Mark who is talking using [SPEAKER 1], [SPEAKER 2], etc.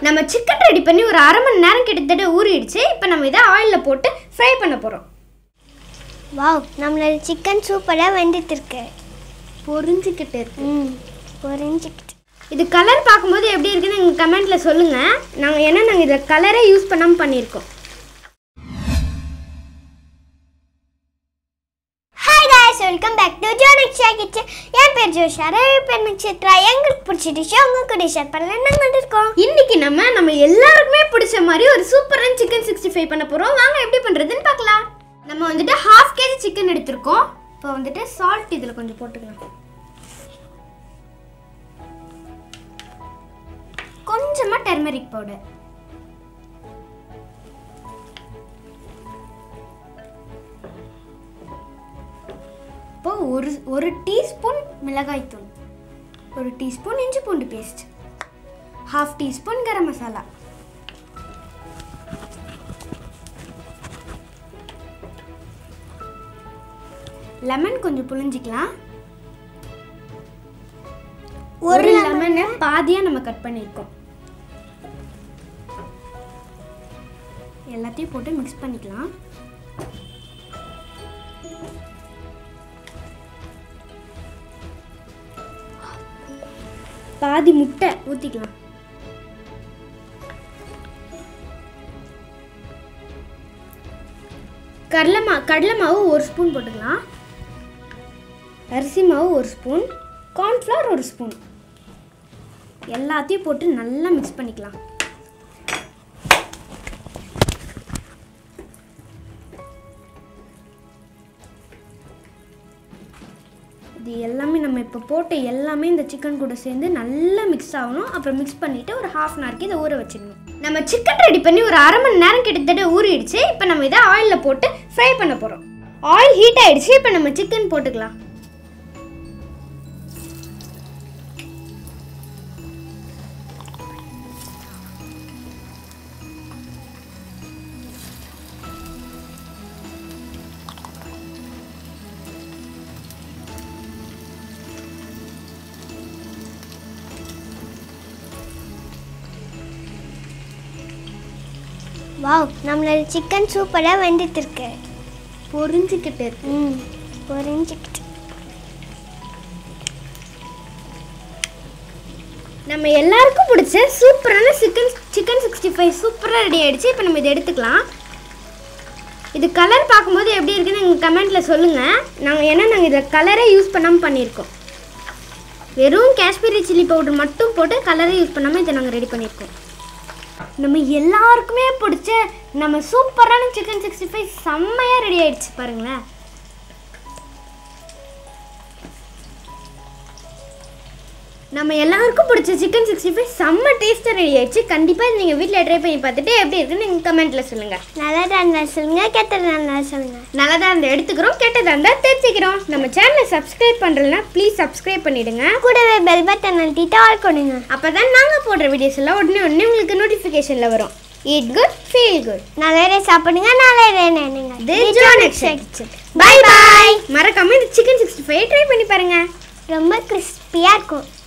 [SPEAKER 1] நம்ம chicken ready பண்ணி ஒரு அரை மணி நேரம் கிட்டத்தட்ட ஊறிடுச்சு இப்போ நம்ம இதை ஆயிலில் போட்டு ஃப்ரை பண்ண போகிறோம்
[SPEAKER 2] வாவ் நம்மளோட சிக்கன் சூப்பராக வெந்துட்டு இருக்கு
[SPEAKER 1] பொரிஞ்சுக்கிட்டு இருக்கு
[SPEAKER 2] ம் பொரிஞ்சுக்கிட்டு
[SPEAKER 1] இது கலர் பார்க்கும்போது எப்படி இருக்குன்னு எங்கள் கமெண்ட்டில் சொல்லுங்கள் நாங்கள் ஏன்னா நாங்கள் இதில் கலரே யூஸ் பண்ணாமல் பண்ணியிருக்கோம்
[SPEAKER 2] hi guys welcome back to ஜோனிக்ஷா கிச்சன் என் பேர் ஜோஷாரா என் பேர் நட்சத்திரா எங்களுக்கு பிடிச்ச டிஷ் உங்க கூட ஷேர் பண்ணல நாங்கள் இருக்கோம்
[SPEAKER 1] இன்னைக்கு நம்ம நம்ம எல்லாருக்குமே பிடிச்ச மாதிரி ஒரு சூப்பரான சிக்கன் சிக்ஸ்டி ஃபைவ் பண்ண போகிறோம் வாங்க எப்படி பண்ணுறதுன்னு பார்க்கலாம் நம்ம வந்துட்டு ஹாஃப் கேஜி சிக்கன் எடுத்திருக்கோம் இப்போ வந்துட்டு சால்ட் இதில் கொஞ்சம் போட்டுக்கலாம் கொஞ்சமாக டெர்மரிக் பவுடர் இப்போ ஒரு ஒரு டீஸ்பூன் மிளகாய்த்தூள் ஒரு டீஸ்பூன் இஞ்சி பூண்டு paste half teaspoon garam masala lemon கொஞ்சம் புழிஞ்சிக்கலாம் ஒரு லெமனை பாதியாக நம்ம கட் பண்ணியிருக்கோம் எல்லாத்தையும் போட்டு மிக்ஸ் பண்ணிக்கலாம் பாதி முட்டை ஊற்றிக்கலாம் கடலை மா கடலை மாவு ஒரு ஸ்பூன் போட்டுக்கலாம் அரிசி மாவு ஒரு ஸ்பூன் கார்ன்ஃப்ளவர் ஒரு ஸ்பூன் எல்லாத்தையும் போட்டு நல்லா மிக்ஸ் பண்ணிக்கலாம் இது எல்லாமே நம்ம இப்போ போட்ட எல்லாமே இந்த சிக்கன் கூட சேர்ந்து நல்லா மிக்ஸ் ஆகணும் அப்புறம் மிக்ஸ் பண்ணிவிட்டு ஒரு ஹாஃப் அன் ஹவருக்கு இதை ஊற வச்சிடணும் நம்ம சிக்கன் ரெடி பண்ணி ஒரு அரை மணி நேரம் கிட்டத்தட்ட ஊறிடுச்சு இப்போ நம்ம இதை ஆயிலில் போட்டு ஃப்ரை பண்ண போகிறோம் ஆயில் ஹீட் ஆயிடுச்சு இப்போ நம்ம சிக்கன் போட்டுக்கலாம்
[SPEAKER 2] வாவ் நம்மளோட சிக்கன் சூப்பராக வெந்துட்டு இருக்கு
[SPEAKER 1] பொரிஞ்சுக்கிட்டு இருக்கு
[SPEAKER 2] ம் பொரிஞ்சுக்கிட்டு
[SPEAKER 1] நம்ம எல்லாருக்கும் பிடிச்ச சூப்பரான சிக்கன் சிக்கன் சிக்ஸ்டி ஃபைவ் சூப்பராக ரெடி ஆயிடுச்சு இப்போ நம்ம இதை எடுத்துக்கலாம் இது கலர் பார்க்கும்போது எப்படி இருக்குன்னு எங்கள் கமெண்ட்டில் சொல்லுங்கள் நாங்கள் ஏன்னா நாங்கள் இதில் கலரே யூஸ் பண்ணாமல் பண்ணியிருக்கோம் வெறும் காஷ்மீரி சில்லி பவுடர் மட்டும் போட்டு கலரே யூஸ் பண்ணாமல் இதை நாங்கள் ரெடி பண்ணியிருக்கோம் நம்ம எல்லாருக்குமே பிடிச்ச நம்ம சூப்பரான சிக்கன் சிக்ஸ்டி ஃபைவ் செம்மையாக ரெடி ஆயிடுச்சு பாருங்களேன் நம்ம எல்லாருக்கும் பிடிச்ச சிக்கன் சிக்ஸ்டி ஃபைவ் செம்ம டேஸ்ட்டாக ரெடி ஆயிடுச்சு கண்டிப்பாக நீங்கள் வீட்டில் ட்ரை பண்ணி பார்த்துட்டு எப்படி இருக்குன்னு நீங்கள் கமெண்ட்டில் சொல்லுங்கள்
[SPEAKER 2] நல்லதா இருந்தால் சொல்லுங்க கெட்டதா இருந்தால் சொல்லுங்க
[SPEAKER 1] நல்லதாக இருந்தால் எடுத்துக்கிறோம் கெட்டதாக இருந்தால் தெரிஞ்சுக்கிறோம் நம்ம சேனலை சப்ஸ்கிரைப் பண்ணுறதுனா ப்ளீஸ் சப்ஸ்கிரைப் பண்ணிவிடுங்க
[SPEAKER 2] கூடவே பெல் பட்டன் அழுத்திட்டு ஆல் கொடுங்க
[SPEAKER 1] அப்போ தான் நாங்கள் போடுற வீடியோஸ் எல்லாம் உடனே உடனே உங்களுக்கு நோட்டிஃபிகேஷனில் வரும் ஈட் குட் ஃபீல் குட்
[SPEAKER 2] நல்லதே சாப்பிடுங்க நல்லதே நினைங்க
[SPEAKER 1] This Jonex பை பாய் மறக்காம இந்த சிக்கன் சிக்ஸ்டி ஃபைவ் ட்ரை பண்ணி பாருங்க
[SPEAKER 2] ரொம்ப கிறிஸ்பியாக இருக்கும்